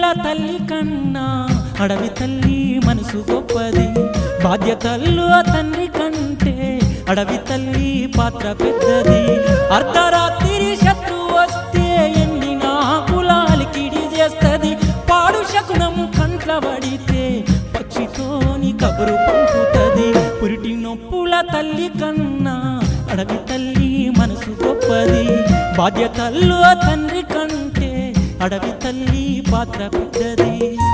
తల్లి కన్నా అడవి తల్లి మనసు గొప్పది బాధ్యతల్లో తండ్రి కంటే అడవి తల్లి పాత్ర పెద్దది అర్ధరాత్రి శత్రు వస్తే ఎండిన కులాలికిడి చేస్తది పాడు శకునం కంట్ల పడితే పక్షితోని కబురు పంపుతది పురిటి నొప్పుల తల్లి కన్నా అడవి తల్లి మనసు గొప్పది బాధ్యతల్లో తండ్రి కంటే అడవి తల్లి పాత్ర పెద్దది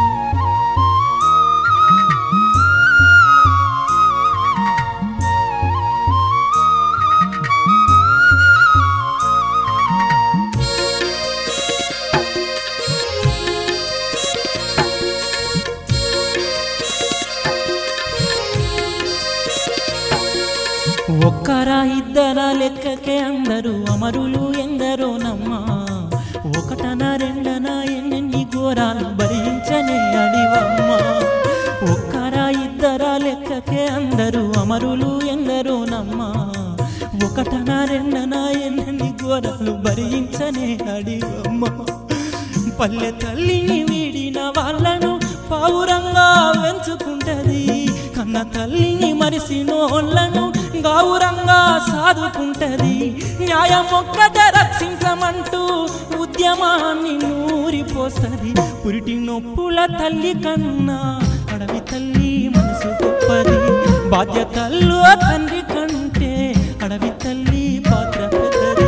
ఒక్కరా ఇద్దరా లెక్కకే అందరూ అమరులు ఎందరో నమ్మా ఒకటన రెండన ఎన్నెన్ని ఘోరాలు భరించనే అడివమ్మ ఒక్కరా ఇద్దరా లెక్కకే అందరూ అమరులు ఎందరో నమ్మా ఒకటన రెండన ఎన్నెన్ని ఘోరాలు భరించనే అడివమ్మ పల్లె తల్లిని వీడిన వాళ్ళను పావురంగా వెంచుకుంటది కన్న తల్లిని మరిసినోళ్ళను గౌరంగా సాదుకుంటది న్యాయం ఒక్కటే రక్షించమంటూ ఉద్యమాన్ని నూరిపోస్తది పురిటి నొప్పుల తల్లి కన్నా అడవి తల్లి మనసు గొప్పది బాధ్యతల్లో తండ్రి కంటే అడవి తల్లి పాత్ర పెద్దది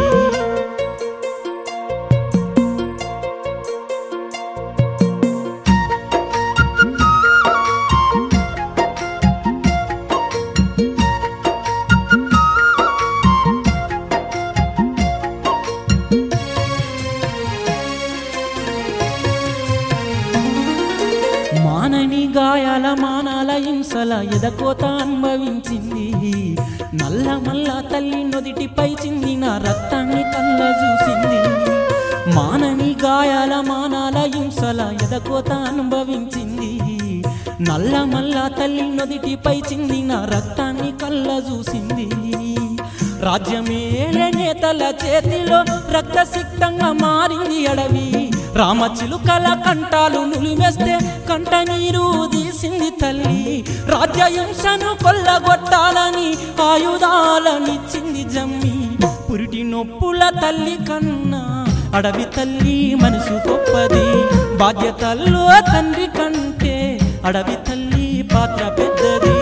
మానని గాయాల మానాల హింసల ఎదకోత అనుభవించింది నల్ల మల్ల తల్లి నొదిటిపై చిందిన రక్తాన్ని కళ్ళ చూసింది మానని గాయాల మానాల హింసల ఎదకోత అనుభవించింది నల్ల మల్ల తల్లి నొదిటిపై చిందిన రక్తాన్ని కళ్ళ చూసింది రాజ్యమేలే నేతల చేతిలో రక్తసిక్తంగా మారింది అడవి రామచిలుకల కంటాలు నులివేస్తే కంట నీరు తీసింది తల్లి రాజ్యహింసను కొల్లగొట్టాలని ఆయుధాలనిచ్చింది జమ్మి పురిటి నొప్పుల తల్లి కన్నా అడవి తల్లి మనసు గొప్పది బాధ్యతల్లో తండ్రి కంటే అడవి తల్లి పాత్ర పెద్దది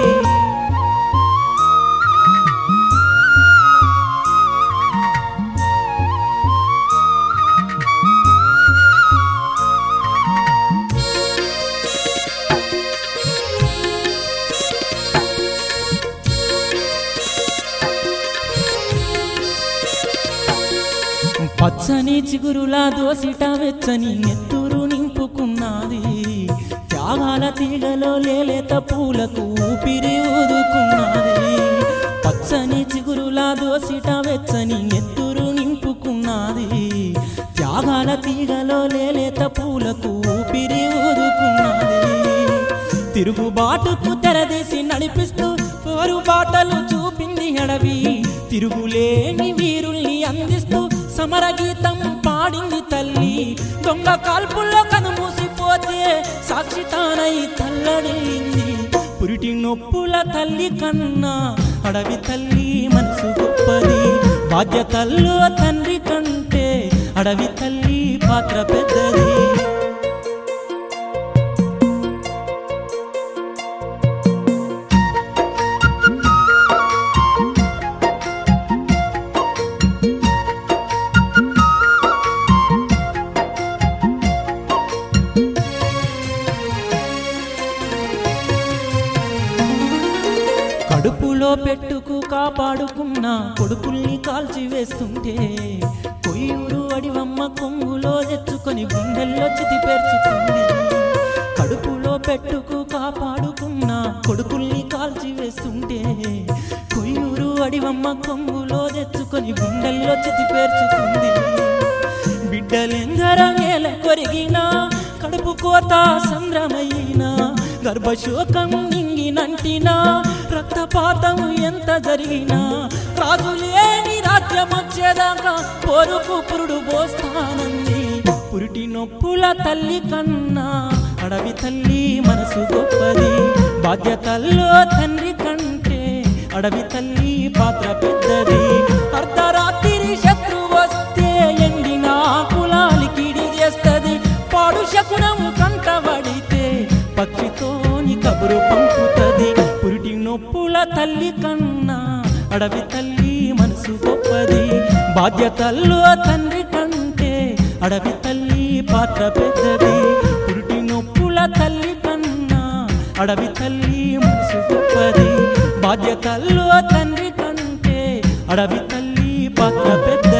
పచ్చని చిగురులా దోసిట వెచ్చని నెత్తురు నింపుకున్నది త్యాగాల తీగలో లేలేత పూలకు ఊపిరి ఊదుకున్నది పచ్చని చిగురులా దోసిట వెచ్చని నెత్తురు నింపుకున్నది త్యాగాల తీగలో లేలేత పూలకు ఊపిరి ఊదుకున్నది తిరుగుబాటుకు తెరదీసి నడిపిస్తూ పోరు బాటలు చూపింది అడవి తిరుగులేని వీరుల్ని అందిస్తూ సమర గీతం పాడింది తల్లి దొంగ కాల్పుల్లో కనుమూసిపోతే సాక్షి తానై తల్లడింది పురిటి నొప్పుల తల్లి కన్నా అడవి తల్లి మనసు గొప్పది బాధ్యతల్లో తండ్రి కంటే అడవి తల్లి పాత్ర పెద్దది కడుపులో పెట్టుకు కాపాడుకున్న కొడుకుల్ని కాల్చి వేస్తుంటే కొయ్యూరు అడివమ్మ కొంగులో తెచ్చుకొని గుండెల్లో చితి పేర్చుకుంది కడుపులో పెట్టుకు కాపాడుకున్న కొడుకుల్ని కాల్చి వేస్తుంటే కొయ్యూరు అడివమ్మ కొంగులో తెచ్చుకొని గుండెల్లో చితి పేర్చుకుంది బిడ్డలెందర నేల కొరిగినా కడుపు కోత సంద్రమైనా గర్భశోకం నింగినంటినా రక్తపాతం ఎంత జరిగినా రాజులేని రాజ్యం వచ్చేదాకా పొరుపు పురుడు పోస్తానంది పురిటి నొప్పుల తల్లి కన్నా అడవి తల్లి మనసు గొప్పది బాధ్యతల్లో తండ్రి కంటే అడవి తల్లి పాత్ర పెద్దది అర్ధరాత్రి శత్రు వస్తే ఎండిన కులాలికిడి చేస్తది పాడు శకునం కంటబడితే పక్షితోని కబురు పంపుతది పురిటి నొప్పుల తల్లి కన్నా అడవి తల్లి మనసు గొప్పది బాధ్యతల్లో తండ్రి కంటే అడవి తల్లి పాత్ర పెద్దది పురిటి నొప్పుల తల్లి కన్నా అడవి తల్లి మనసు గొప్పది బాధ్యతల్లో తండ్రి కంటే అడవి తల్లి పాత్ర పెద్దది